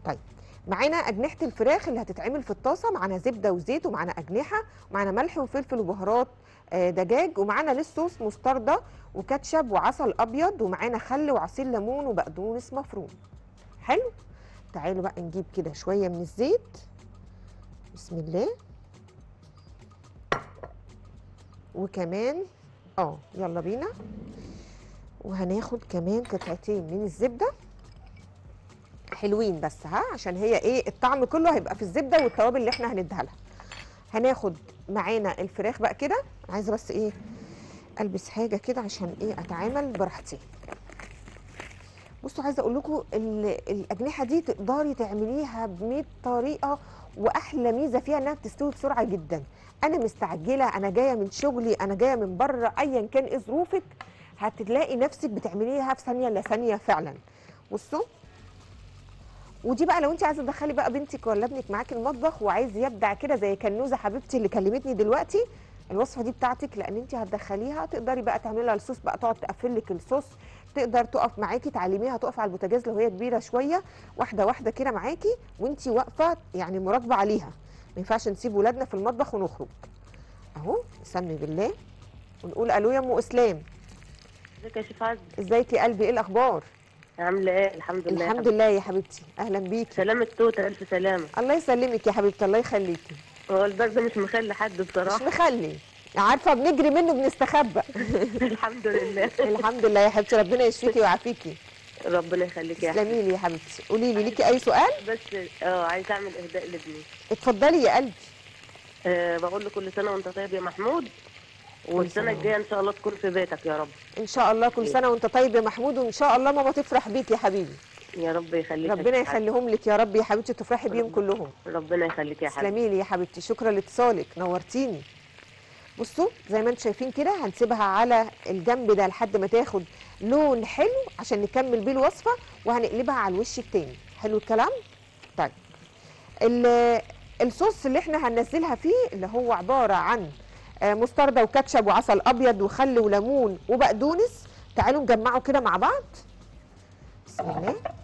طيب معانا اجنحه الفراخ اللي هتتعمل في الطاسه معانا زبده وزيت ومعانا اجنحه ومعانا ملح وفلفل وبهارات آه، دجاج ومعانا للصوص مستردة وكاتشب وعسل ابيض ومعانا خل وعصير ليمون وبقدونس مفروم حلو تعالوا بقى نجيب كده شويه من الزيت بسم الله وكمان اه يلا بينا وهناخد كمان قطعتين من الزبده حلوين بس ها عشان هي ايه الطعم كله هيبقى في الزبده والتوابل اللي احنا هنديها لها هناخد معانا الفراخ بقى كده عايزه بس ايه البس حاجه كده عشان ايه اتعامل براحتي بصوا عايزه اقول لكم ال- الاجنحه دي تقدري تعمليها ب 100 طريقه واحلى ميزه فيها انها بتستوي بسرعه جدا انا مستعجله انا جايه من شغلي انا جايه من بره ايا كان ايه ظروفك هتلاقي نفسك بتعمليها في ثانيه الا ثانيه فعلا بصوا ودي بقى لو انت عايزه تدخلي بقى بنتك ولا ابنك معاكي المطبخ وعايز يبدع كده زي كنوزه حبيبتي اللي كلمتني دلوقتي الوصفه دي بتاعتك لان انت هتدخليها تقدري بقى تعملي لها الصوص بقى تقعد تقفل لك الصوص تقدر تقف معاكي تعلميها تقف على البوتاجاز لو هي كبيره شويه واحده واحده كده معاكي وانت واقفه يعني مراقبه عليها ما ينفعش نسيب ولادنا في المطبخ ونخرج اهو نسمي بالله ونقول الو يا ام اسلام ازيك يا شيف عز ازيك يا قلبي ايه الاخبار عامله ايه الحمد لله الحمد لله يا حبيبتي اهلا بيكي سلامة توته الف سلامه الله يسلمك يا حبيبتي الله يخليكي هو الباب ده مش مخلي حد مش بصراحه مخلي عارفه بنجري منه بنستخبى الحمد لله الحمد لله يا حبيبتي ربنا يشفيكي ويعافيكي ربنا يخليك يا تسلمي لي يا حبيبتي قولي لي ليكي اي سؤال بس اه عايزه اعمل اهداء لابني اتفضلي يا قلبي أه بقول له كل سنه وانت طيب يا محمود والسنه سنة الجايه ان شاء الله تكون في بيتك يا رب ان شاء الله كل سنه وانت طيب يا محمود وان شاء الله ماما تفرح بيك يا حبيبي يا رب يخليك يا ربنا شيف عز. يخليهم لك يا رب يا حبيبتي تفرحي بيهم ربنا. كلهم ربنا يخليك يا حبيبي تسلمي لي يا حبيبتي شكرا لاتصالك نورتيني بصوا زي ما انتم شايفين كده هنسيبها على الجنب ده لحد ما تاخد لون حلو عشان نكمل بيه الوصفه وهنقلبها على الوش التاني حلو الكلام طيب ال- الصوص اللي احنا هننزلها فيه اللي هو عباره عن آه، مستردة وكاتشب وعسل ابيض وخل وليمون وبقدونس تعالوا نجمعه كده مع بعض بسم الله